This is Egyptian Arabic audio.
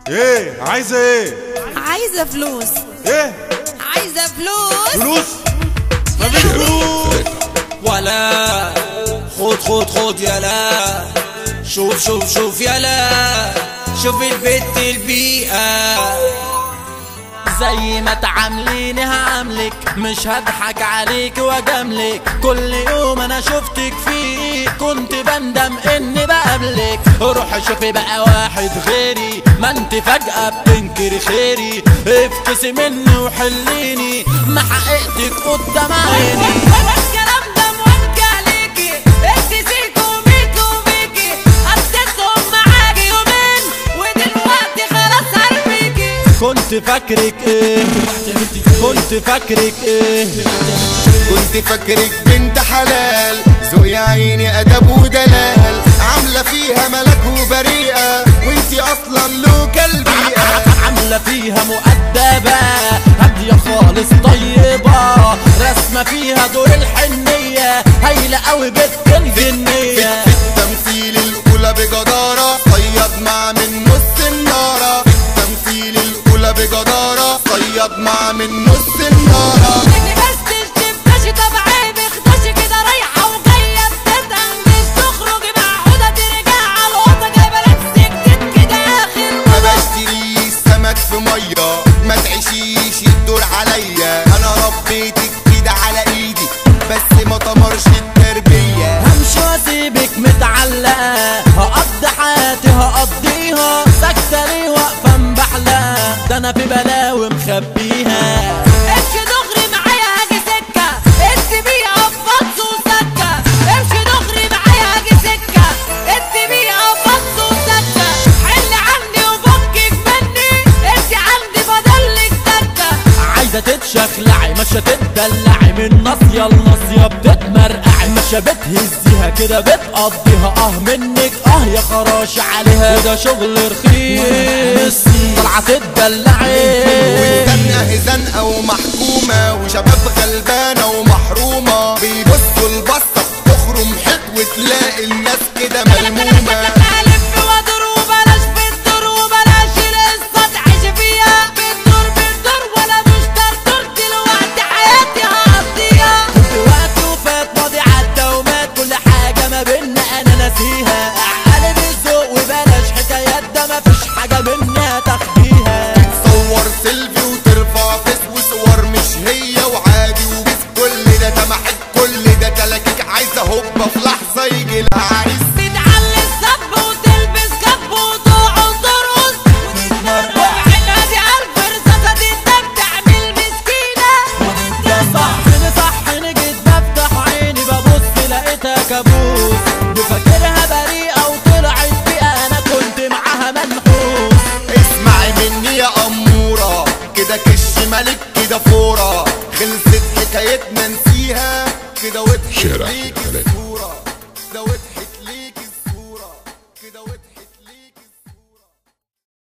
ايه عايزه ايه عايزة فلوس ايه عايزة فلوس فلوس مفيش فلوس ولا خد خد خد يلا شوف شوف شوف يلا شوف البت البيئة زي ما تعامليني هعاملك مش هضحك عليك واجاملك كل يوم انا شفتك فيه كنت بندم اني بقابلك روح شوفي بقى واحد غيري ما انت فجأة بتنكري خيري افكسي مني وحليني ما حقيقتك قدام عيني الكلام ده موجه عليكي انت سيكو ميكو ميكي قضيتهم معاكي يومين ودلوقتي خلاص هرميكي كنت فاكرك ايه كنت فاكرك ايه كنت فاكرك بنت حلال ذوق يا عيني ادب ودلال عامله فيها ملك وبريئه وانتي اصلا لوكال بيئه عاملة فيها مؤدبة هادية خالص طيبة رسمة فيها دور الحنية هايلة قوي بنت الجنية في التمثيل الاولى بجداره صياد مع من نص الناره في التمثيل الاولى بجداره صياد مع من نص الناره اني بس تشتمتش طب عيب اختشي كده رايحة وجاية بتتنجش تخرجي مع حوضة ترجع على الوضع جايبة لبس جديد كده اخر ما مرة بشتريش سمك في ميه ما تعيشيش الدور عليا انا ربيتك كده على ايدي بس ما طمرش التربيه همشي واسيبك متعلقة هقضي حياتي هقضيها ساكتة ليه واقفة مبحلة ده انا في بلاوي مخبيها امشي دغري معايا هاجي سكة انت بيها فطس وسكة امشي دغري معايا هاجي سكة انت بيها فطس وسكة حل عني وفكك مني انت عندي فاضلك سكة عايزة تتشخلعي مش هتدلعي من ناصية لناصية بتتمرقعي مش بتهزيها كده بتقضيها اه منك اه يا خراش عليها وده شغل رخيص طلعة تدلعي والزنقه زنقه ومحكومه وشباب غلبانه ومحرومه بيبصوا البصه تخرم حيط وتلاقي الناس كده ملمومه الف وادور وبلاش بالدور وبلاش القصة تعيش فيها بالدور بالدور ولا مش دردور دلوقتي حياتي هقضيها وقت وفات ماضي عدى ومات كل حاجة ما بينا أنا ناسيها أعقل بالذوق وبلاش حكايات ده مفيش حاجة منها تاخديها تصور سيلفي وترفع فيس وصور مش هي وعادي وبس كل ده تمحك كل ده تلاكيك عايزه هوبا في لحظه يجي العريس بتعلي الصب وتلبس كب وتقعد ترقص وتتمرقع عينها دي عارف رصاصة دي انت بتعمل مسكينة صحني صحني جيت بفتح عيني ببص لقيتها كابوس بفكرها بريئة وطلعت بيئة أنا كنت معاها منحوس اسمعي مني يا أمورة كده كش ملك كده فورة خلصت حكايتنا نسيها كده وضحك شارع ليك ثلاثة. الصورة